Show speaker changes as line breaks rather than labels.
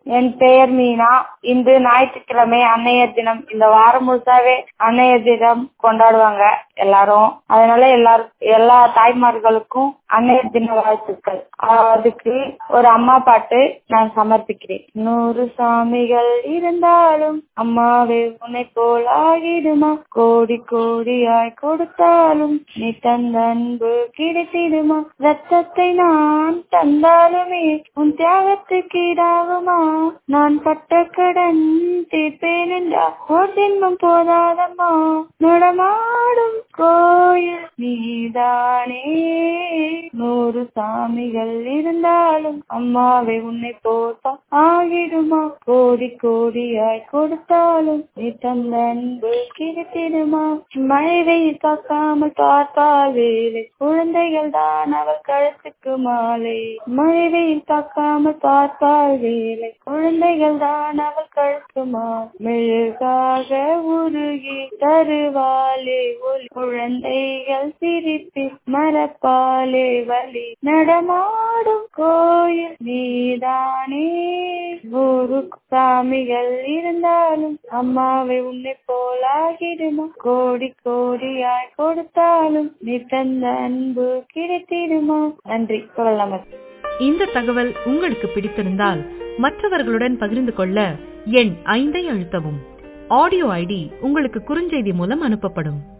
என் பெயர் மீனா இன்று ஞாயிற்றுக்கிழமை அன்னையர் தினம் இந்த வாரம் முழுசாவே அன்னையர் தினம் கொண்டாடுவாங்க எல்லாரும் அதனால எல்லாரும் எல்லா தாய்மார்களுக்கும் அன்னையர் தின வாழ்த்துக்கள் அதுக்கு ஒரு அம்மா பாட்டு நான் சமர்ப்பிக்கிறேன் நூறு சாமிகள் இருந்தாலும் அம்மாவே உன்னை போல் ஆகிடுமா கோடி கோடியாய் கொடுத்தாலும் நீ தந்த அன்பு கிடைத்திடுமா ரத்தத்தை நான் தந்தாலுமே உன் தியாகத்துக்கு ஈடாகுமா நான் பட்ட கடன் தீர்ப்பேன் என்றா ஓர் ஜென்மம் போதாதம்மா நடமாடும் கோயில் நீதானே நூறு சாமிகள் இருந்தாலும் அம்மாவை உன்னை போட்டா ஆகிடுமா கோடி கோடியாய் கொடுத்தாலும் நீ தந்த அன்பு கிடைத்திடுமா மழை வெயில் காக்காமல் பார்த்தால் வேலை குழந்தைகள் தான் அவள் கழுத்துக்கு மாலை மழை வெயில் காக்காமல் பார்த்தால் வேலை குழந்தைகள் தான் அவள் கழுத்து மாலை மெழுகாக உருகி தருவாளே ஒளி குழந்தைகள் சிரிப்பி மரப்பாலே வலி நடமாடும் கோயில் நீதானே ஒரு சாமிகள் இருந்தாலும் அம்மாவை உன்னை போலாகிடுமா கோடி கோடியாய் கொடுத்தாலும் நீ தந்த அன்பு கிடைத்திடுமா நன்றி சொல்லலாம்
இந்த தகவல் உங்களுக்கு பிடித்திருந்தால் மற்றவர்களுடன் பகிர்ந்து கொள்ள எண் ஐந்தை அழுத்தவும் ஆடியோ ஐடி உங்களுக்கு குறுஞ்செய்தி மூலம் அனுப்பப்படும்